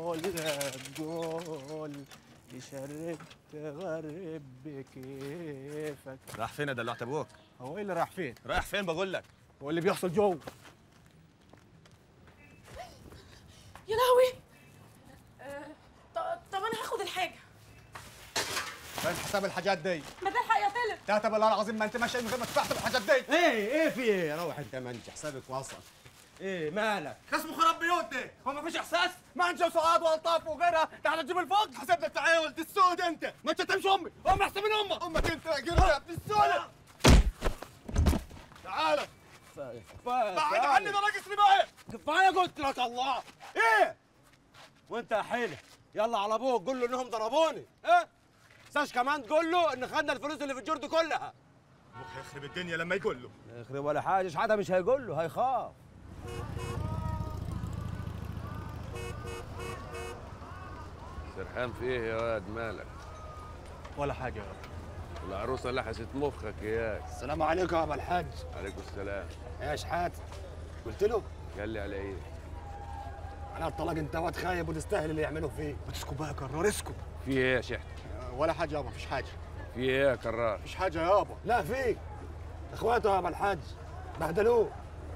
قول قول يشرب تغرب بكيفك راح فين يا دلوعت ابوك هو ايه اللي راح فين؟ رايح فين بقول لك هو اللي بيحصل جوه يا لهوي آه، ط- طب انا هاخد الحاجه فين حساب الحاجات دي؟ ما تلحق يا فيلم لا بالله العظيم ما انت ماشي من غير ما تحسب الحاجات دي ايه ايه في ايه روح انت ما انت حسابك وصل ايه مالك اسمه خراب بيوتي هو ما فيش احساس ما انت وسعاد والطاف وغيرها تعال تجيب الفوق حسبنا التعاول دي السود انت ما انت تمشي امي امي احسن من امك امك انت قرب بالسود تعال بعد عني ده ناقصني بقى كفايه قلت لك الله ايه وانت يا حيله يلا على ابوك قول له انهم ضربوني ايه ساش كمان تقول له ان خدنا الفلوس اللي في الجرد كلها ابوك هيخرب الدنيا لما يقول له يخرب ولا حاجه شحاته مش هيقول له هيخاف سرحان في ايه يا واد مالك ولا حاجه يا رب العروسه لحست مخك ياك السلام عليكم يا ابو الحاج عليكم السلام يا شحات قلت له قال لي على ايه على الطلاق انت واد خايب وتستاهل اللي يعملوا فيه ما تسكت بقى يا كرار اسكت في ايه يا شحت ولا حاجه يابا مفيش حاجه في ايه يا كرار مفيش حاجه يابا لا فيك اخواته يا ابو الحاج بهدلوه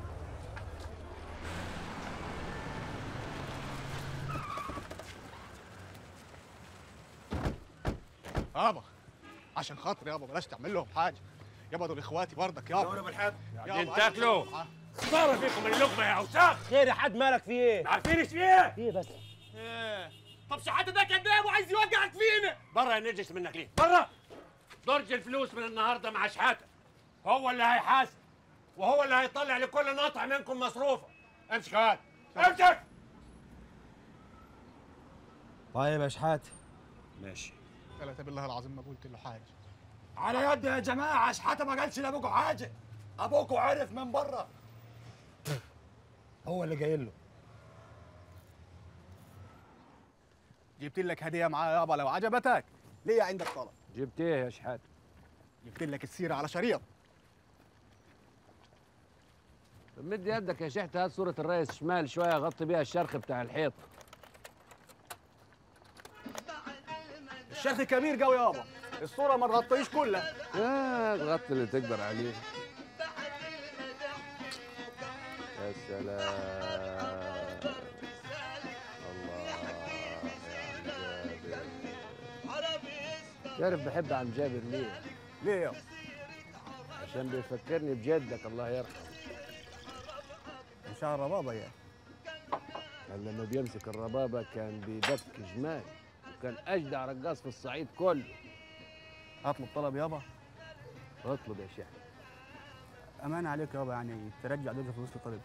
يابا عشان خاطر يابا بلاش تعمل لهم حاجه يابا دول اخواتي برضك يابا ابو الحاج يابا تاكلوا؟ صار فيكم اللقمه يا اوساخ خير يا حد مالك في ايه عارفين ايش فيه؟ ايه بس طب شحاته ده كذاب وعايز يوقعك فينا برا نجس منك ليه برا درج الفلوس من النهارده مع شحاته هو اللي هيحاسب وهو اللي هيطلع لكل نقطع منكم مصروفه امسك هات امسك طيب يا شحات ماشي ثلاثة بالله العظيم ما قلت له حاجه على يد يا جماعه شحاته ما قالش لابوكوا حاجه ابوكوا عرف من بره هو اللي جاي له جبت لك هديه معايا يابا لو عجبتك ليه عندك طلب جبت ايه يا شحات جبت لك السيره على شريط طب مد يدك يا شحت هات صورة الرئيس شمال شوية غطي بيها الشرخ بتاع الحيط الشيخ كبير قوي يابا الصوره ما تغطيش كلها يا تغطي اللي تقدر عليه يا سلام الله يا عم جابر تعرف بحب عم جابر ليه؟ ليه يابا عشان بيفكرني بجدك الله يرحمه مشاعر بابا يا كان لما بيمسك الربابة كان بيدك جمال وكان أجدع رقاص في الصعيد كله اطلب طلب يابا اطلب يا شيخ امان عليك يابا يعني ترجع دول فلوس لطالب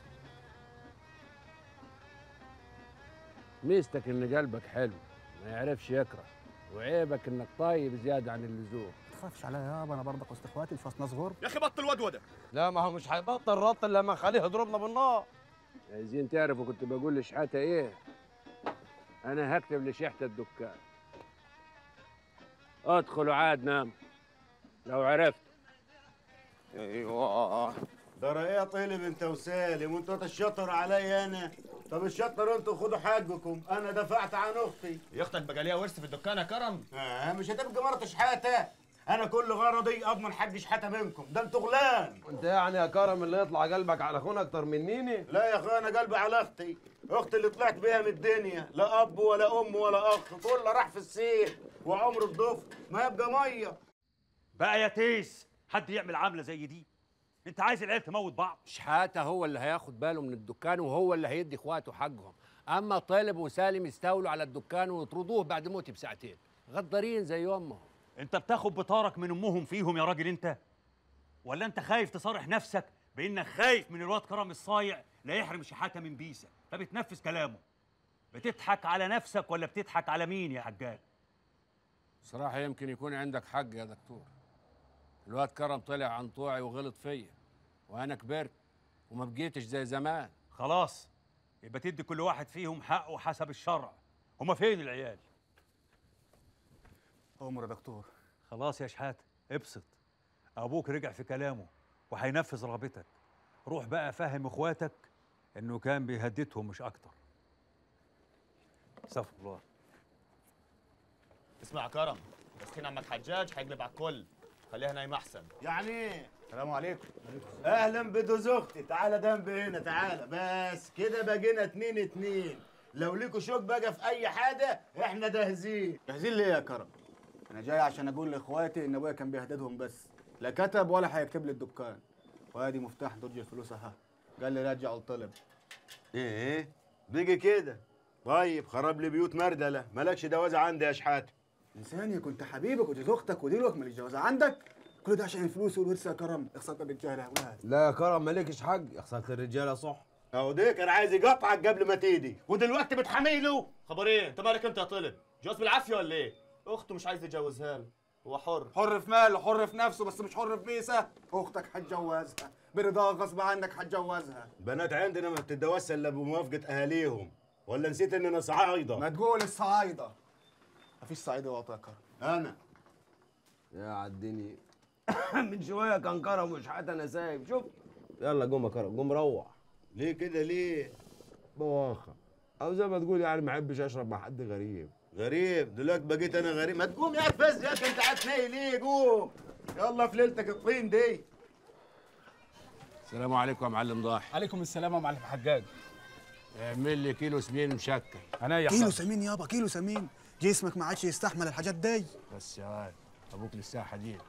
ميزتك إن قلبك حلو ما يعرفش يكره وعيبك إنك طيب زيادة عن اللزوم ما تخافش عليا يابا انا برضك وسط اخواتي مش وسط ناس غرب يا اخي بطل ودوده لا ما هو مش هيبطل رط الا لما نخليه يضربنا بالنار عايزين تعرفوا كنت بقول لشحاتة إيه أنا هكتب لشحتة الدكان ادخلوا عاد نام لو عرفت ايوه ده ايه طيلب انت وسالم وانتوا تشطر علي انا طب الشطر انتوا خدوا حقكم انا دفعت عن اختي يا اختك بقى ليها ورث في الدكان يا كرم آه مش هتبقى مرة شحاته انا كل غرضي اضمن حق شحاته منكم ده انتوا غلان انت يعني يا كرم اللي يطلع قلبك على اخونا اكتر منيني لا يا اخي انا قلبي على اختي اختي اللي طلعت بيها من الدنيا لا اب ولا ام ولا اخ كله راح في السيل وعمر الضفر ما يبقى ميه بقى يا تيس حد يعمل عامله زي دي انت عايز العيال تموت بعض شحاتة هو اللي هياخد باله من الدكان وهو اللي هيدي اخواته حقهم اما طالب وسالم يستولوا على الدكان ويطردوه بعد موتي بساعتين غدارين زي امهم انت بتاخد بطارك من امهم فيهم يا راجل انت ولا انت خايف تصارح نفسك بانك خايف من الواد كرم الصايع لا يحرم شحاته من بيسه فبتنفذ كلامه بتضحك على نفسك ولا بتضحك على مين يا حجاج صراحة يمكن يكون عندك حق يا دكتور الواد كرم طلع عن طوعي وغلط فيا وانا كبرت وما بقيتش زي زمان خلاص يبقى تدي كل واحد فيهم حقه حسب الشرع هما فين العيال امر يا دكتور خلاص يا شحاته ابسط ابوك رجع في كلامه وهينفذ رغبتك روح بقى فهم اخواتك انه كان بيهددهم مش اكتر استغفر الله اسمع يا كرم مسكين عمك حجاج هيقلب على الكل خليها نايمة أحسن يعني ايه السلام عليكم اهلا بدوز اختي تعالى جنب هنا تعالى بس كده بقينا اتنين اتنين لو ليكوا شوك بقى في اي حاجه احنا جاهزين جاهزين ليه يا كرم انا جاي عشان اقول لاخواتي ان ابويا كان بيهددهم بس لا كتب ولا هيكتب لي الدكان وادي مفتاح درج الفلوس اها قال لي رجع الطلب ايه بيجي كده طيب خرب لي بيوت مردله مالكش جوازه عندي يا شحاته انساني كنت حبيبك وجوز اختك ودلوك ماليش جوازه عندك كل ده عشان الفلوس والورث يا كرم اخسرت الرجاله يا اولاد لا يا كرم مالكش حق خسرت الرجاله صح اهو ده كان عايز يقطعك قبل ما تيجي ودلوقتي بتحميله خبر إيه؟ أنت مالك أنت يا طلب؟ جواز بالعافية ولا إيه؟ أخته مش عايز يجوزها له هو حر حر في ماله حر في نفسه بس مش حر في بيسه اختك هتجوزها برضاها غصب عنك هتجوزها بنات عندنا ما بتتجوزش الا بموافقه اهاليهم ولا نسيت اننا صعايده ما تقول الصعايده مفيش صعيدي واطي يا كرم انا يا عالدنيا من شويه كان كرم وشحات انا سايب شوف يلا قوم يا كرم قوم روح ليه كده ليه بواخه او زي ما تقول يعني ما احبش اشرب مع حد غريب غريب دلوقتي بقيت انا غريب ما تقوم يا فز يا أخي، انت قاعد نايم ليه قوم يلا في ليلتك الطين دي السلام عليكم يا معلم ضاحي عليكم السلام يا معلم حجاج اعمل لي كيلو سمين مشكل انا يا كيلو حسن سمين يابا كيلو سمين جسمك ما عادش يستحمل الحاجات دي بس يا واد ابوك لسه حديد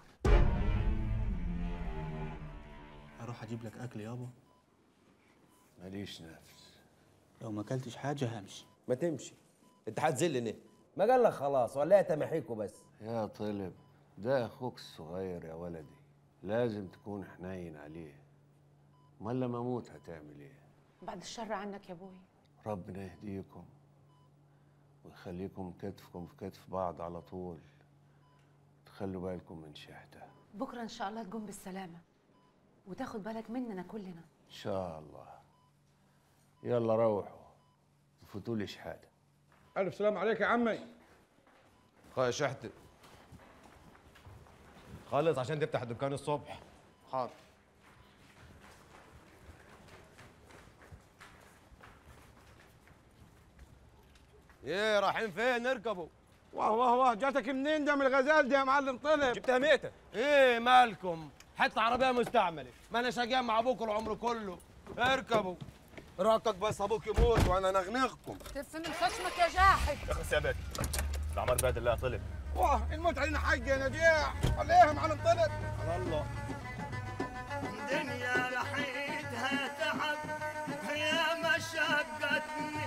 اروح اجيب لك اكل يابا ماليش نفس لو ما اكلتش حاجه همشي ما تمشي انت هتذلني ما قال لك خلاص ولا تمحيكوا بس يا طلب ده اخوك الصغير يا ولدي لازم تكون حنين عليه امال لما اموت هتعمل ايه بعد الشر عنك يا ابوي ربنا يهديكم ويخليكم كتفكم في كتف بعض على طول تخلوا بالكم من شحته بكره ان شاء الله تقوم بالسلامه وتاخد بالك مننا كلنا ان شاء الله يلا روحوا فوتوا لي شحاته الف سلام عليك يا عمي خلاص شحت خلص عشان تفتح دكان الصبح حاضر ايه رايحين فين نركبوا واه واه واه جاتك منين ده من الغزال دي يا معلم طلب جبتها ميتة ايه مالكم حتى عربية مستعملة ما انا شقيان مع ابوك العمر كله اركبوا راكك بس ابوك يموت وانا نغنغكم تف من خشمك يا جاحد يا أخي ثابت ده عمر بعد الله طلب واه الموت علينا حق يا نجيح ولا ايه يا معلم طلب على الله دنيا رحيتها تعب هي مشقتني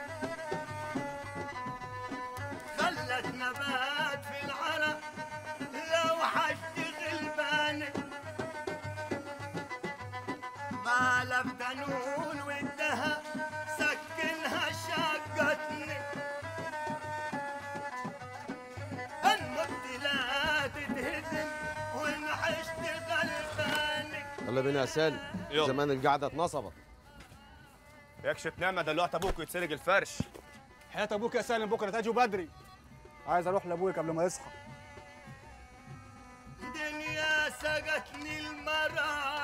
خلت نبات في العرق لو حشتغل باني بالف دنون ودها سكنها شقتني المت لا تتهزم وانعشت غلباني يلا بينا يا سالم يلا. زمان القعدة اتنصبت يكشف نعمة دلوقتي أبوك ويتسرق الفرش حياة ابوك يا سالم بكره تاجوا بدري عايز اروح لابويا قبل ما يصحى دنيا سقتني المرا